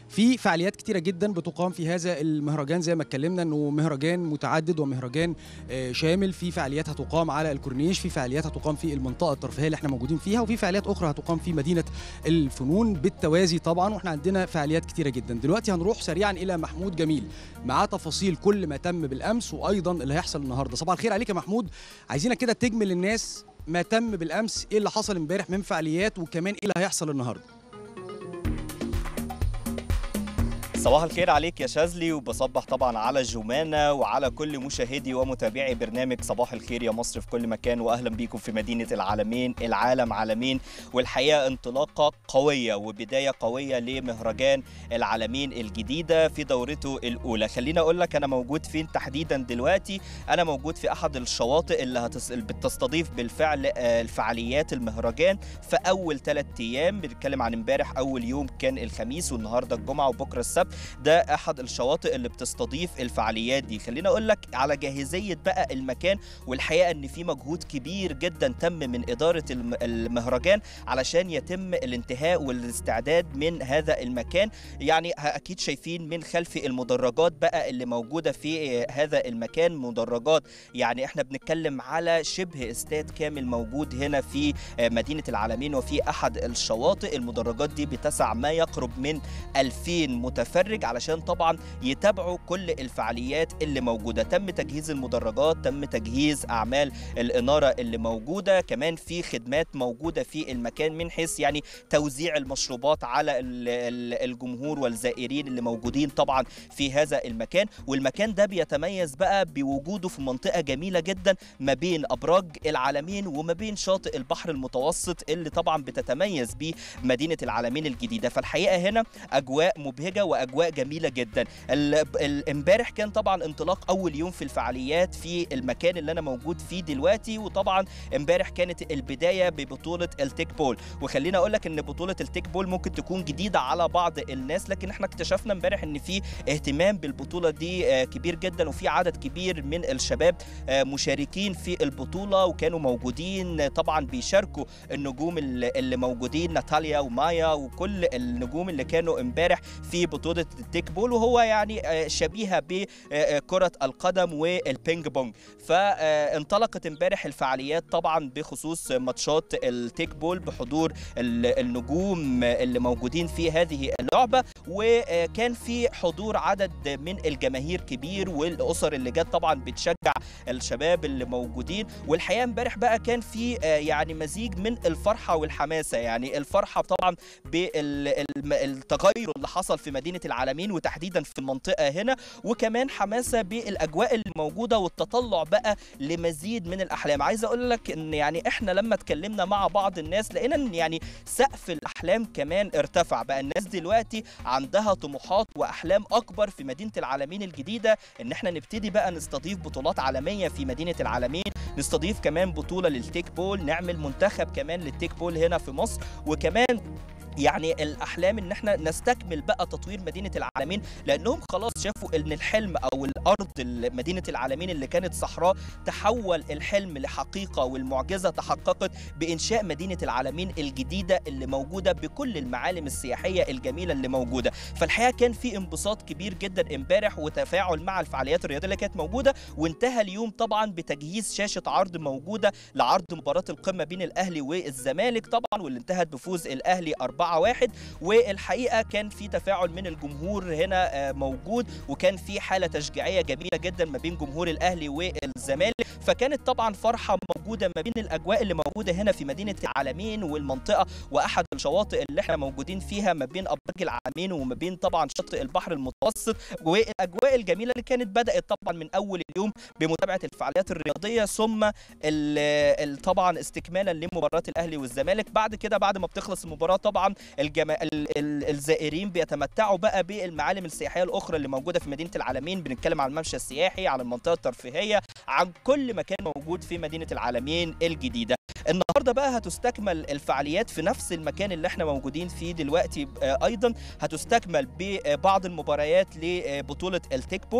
في فعاليات كتيره جدا بتقام في هذا المهرجان زي ما اتكلمنا انه مهرجان متعدد ومهرجان آه، شامل في فعاليات هتقام على الكورنيش في فعاليات هتقام في المنطقه الترفيهيه اللي احنا موجودين فيها وفي فعاليات اخرى هتقام في مدينه الفنون بالتوازي طبعا واحنا عندنا فعاليات كتيره جدا دلوقتي هنروح سريعا الى محمود جميل معاه تفاصيل كل ما تم بالامس وايضا اللي هيحصل النهارده صباح الخير عليك يا محمود عايزينك كده تجمل للناس ما تم بالامس ايه اللي حصل امبارح من فعاليات وكمان ايه اللي هيحصل النهارده صباح الخير عليك يا شاذلي وبصبح طبعا على جمانة وعلى كل مشاهدي ومتابعي برنامج صباح الخير يا مصر في كل مكان واهلا بيكم في مدينة العالمين العالم عالمين والحقيقة انطلاقة قوية وبداية قوية لمهرجان العالمين الجديدة في دورته الأولى خليني أقول لك أنا موجود فين تحديدا دلوقتي أنا موجود في أحد الشواطئ اللي هتس... بتستضيف بالفعل آه، الفعاليات المهرجان في أول ثلاث أيام بنتكلم عن امبارح أول يوم كان الخميس والنهاردة الجمعة وبكرة السبت ده احد الشواطئ اللي بتستضيف الفعاليات دي خليني اقول لك على جاهزيه بقى المكان والحقيقه ان في مجهود كبير جدا تم من اداره الم- المهرجان علشان يتم الانتهاء والاستعداد من هذا المكان يعني ه- اكيد شايفين من خلف المدرجات بقى اللي موجوده في هذا المكان مدرجات يعني احنا بنتكلم على شبه استاد كامل موجود هنا في مدينه العالمين وفي احد الشواطئ المدرجات دي بتسع ما يقرب من 2000 متفرج علشان طبعا يتابعوا كل الفعاليات اللي موجوده تم تجهيز المدرجات تم تجهيز اعمال الاناره اللي موجوده كمان في خدمات موجوده في المكان من حيث يعني توزيع المشروبات على ال- ال- الجمهور والزائرين اللي موجودين طبعا في هذا المكان والمكان ده بيتميز بقى بوجوده في منطقه جميله جدا ما بين ابراج العالمين وما بين شاطئ البحر المتوسط اللي طبعا بتتميز بيه مدينه العالمين الجديده فالحقيقه هنا اجواء مبهجه واجواء جميله جدا ال- ال- امبارح كان طبعا انطلاق اول يوم في الفعاليات في المكان اللي انا موجود فيه دلوقتي وطبعا امبارح كانت البدايه ببطوله التيك بول وخليني اقول لك ان بطوله التيك بول ممكن تكون جديده على بعض الناس لكن احنا اكتشفنا امبارح ان في اهتمام بالبطوله دي آه، كبير جدا وفي عدد كبير من الشباب آه، مشاركين في البطوله وكانوا موجودين آه، طبعا بيشاركوا النجوم اللي اللي موجودين ناتاليا ومايا وكل النجوم اللي كانوا امبارح في بطوله التيك بول وهو يعني آه، شبيهه بكره القدم والبينج بونج فانطلقت امبارح الفعاليات طبعا بخصوص ماتشات التيك بول بحضور ال- النجوم اللي موجودين في هذه اللعبه وكان في حضور عدد من الجماهير كبير والاسر اللي جت طبعا بتشجع الشباب اللي موجودين والحقيقه امبارح بقى كان في آه، يعني مزيج من الفرحه والحماسه يعني الفرحه طبعا بالتغير اللي حصل في مدينه العالمين وتحديدا في المنطقه هنا وكمان حماسه بالاجواء اللي موجوده والتطلع بقى لمزيد من الاحلام عايز اقول لك ان يعني احنا لما اتكلمنا مع بعض الناس لقينا ان يعني سقف الاحلام كمان ارتفع بقى الناس دلوقتي عندها طموحات واحلام اكبر في مدينه العالمين الجديده ان احنا نبتدي بقى نستضيف بطولات عالميه في مدينه العالمين نستضيف كمان بطوله للتيك بول نعمل منتخب كمان للتيك بول هنا في مصر وكمان يعني الاحلام ان احنا نستكمل بقى تطوير مدينه العالمين لانهم خلاص شافوا ان الحلم او الارض ال- مدينه العالمين اللي كانت صحراء تحول الحلم لحقيقه والمعجزه تحققت بانشاء مدينه العالمين الجديده اللي موجوده بكل المعالم السياحيه الجميله اللي موجوده فالحقيقه كان في انبساط كبير جدا امبارح وتفاعل مع الفعاليات الرياضيه اللي كانت موجوده وانتهى اليوم طبعا بتجهيز شاشه عرض موجوده لعرض مباراه القمه بين الاهلي والزمالك طبعا واللي انتهت بفوز الاهلي 4-1 والحقيقه كان في تفاعل من الجمهور هنا آه، موجود وكان في حاله تشجيعيه جميله جدا ما بين جمهور الاهلي والزمالك فكانت طبعا فرحه موجوده ما بين الاجواء اللي موجوده هنا في مدينه العالمين والمنطقه واحد الشواطئ اللي احنا موجودين فيها ما بين ابراج العالمين وما بين طبعا شاطئ البحر المتوسط والاجواء الجميله اللي كانت بدات طبعا من اول اليوم بمتابعه الفعاليات الرياضيه ثم ال- ال- طبعا استكمالا لمباراه الاهلي والزمالك بعد كده بعد ما بتخلص المباراه طبعا الجما... ال... ال... الزائرين بيتمتعوا بقى بالمعالم السياحيه الاخرى اللي موجوده في مدينه العالمين بنتكلم عن الممشى السياحي عن المنطقه الترفيهيه عن كل مكان موجود في مدينه العالمين الجديده النهارده بقى هتستكمل الفعاليات في نفس المكان اللي احنا موجودين فيه دلوقتي آه، ايضا هتستكمل ببعض المباريات لبطوله التيك بول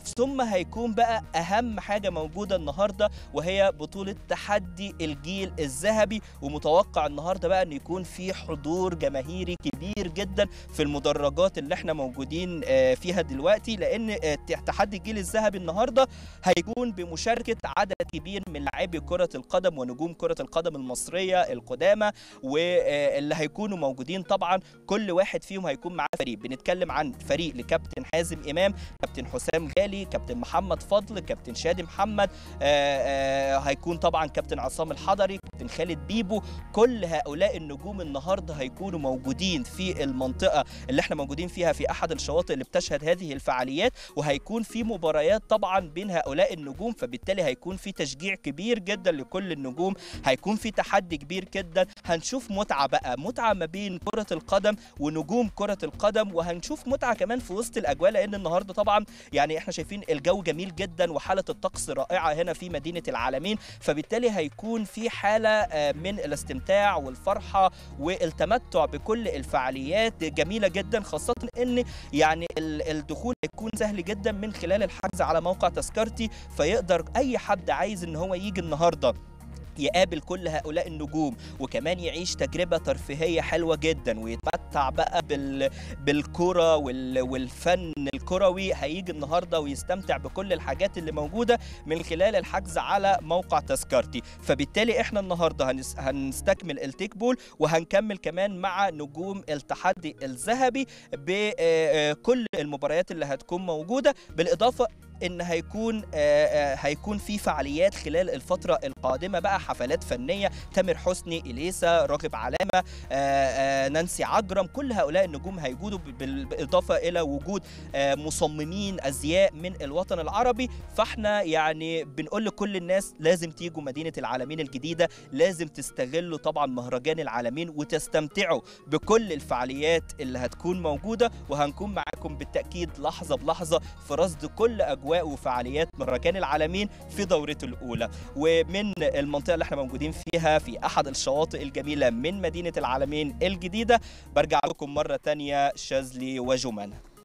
ثم هيكون بقى اهم حاجه موجوده النهارده وهي بطوله تحدي الجيل الذهبي ومتوقع النهارده بقى ان يكون في حضور جماهيري كبير جدا في المدرجات اللي احنا موجودين آه، فيها دلوقتي لان آه، تحدي الجيل الذهبي النهارده هيكون بمشاركه عدد كبير من لاعبي كره القدم ونجوم كره القدم المصريه القدامى واللي هيكونوا موجودين طبعا كل واحد فيهم هيكون معاه فريق بنتكلم عن فريق لكابتن حازم امام كابتن حسام غالي كابتن محمد فضل كابتن شادي محمد آه، آه، هيكون طبعا كابتن عصام الحضري كابتن خالد بيبو كل هؤلاء النجوم النهارده هيكونوا موجودين في المنطقه اللي احنا موجودين فيها في احد الشواطئ اللي بتشهد هذه الفعاليات وهيكون في مباريات طبعا بين هؤلاء النجوم فبالتالي هيكون في تشجيع كبير جدا لكل النجوم هيكون في تحدي كبير جدا هنشوف متعه بقى متعه ما بين كره القدم ونجوم كره القدم وهنشوف متعه كمان في وسط الاجواء لان النهارده طبعا يعني احنا شايفين الجو جميل جدا وحاله الطقس رائعه هنا في مدينه العالمين فبالتالي هيكون في حاله آه، من الاستمتاع والفرحه والتمتع بكل الفعاليات جميله جدا خاصه ان يعني ال- الدخول هيكون سهل جدا من خلال الحجز على موقع تذكرتي فيقدر اي حد عايز ان هو يجي النهارده يقابل كل هؤلاء النجوم وكمان يعيش تجربة ترفيهية حلوة جدا ويتمتع بقى بال... بالكرة وال... والفن الكروي هيجي النهاردة ويستمتع بكل الحاجات اللي موجودة من خلال الحجز على موقع تذكرتي فبالتالي احنا النهاردة هنس... هنستكمل التيك بول وهنكمل كمان مع نجوم التحدي الذهبي بكل المباريات اللي هتكون موجودة بالإضافة ان هيكون آه، آه، هيكون في فعاليات خلال الفتره القادمه بقى حفلات فنيه تامر حسني اليسا راغب علامه آه، آه، نانسي عجرم كل هؤلاء النجوم هيجودوا ب- بال- بالاضافه الى وجود آه، مصممين ازياء من الوطن العربي فاحنا يعني بنقول لكل الناس لازم تيجوا مدينه العالمين الجديده لازم تستغلوا طبعا مهرجان العالمين وتستمتعوا بكل الفعاليات اللي هتكون موجوده وهنكون معاكم بالتاكيد لحظه بلحظه في رصد كل اجواء وفعاليات مهرجان العالمين في دورته الاولى ومن المنطقه اللي احنا موجودين فيها في احد الشواطئ الجميله من مدينه العالمين الجديده برجع لكم مره تانية شاذلي وجمانه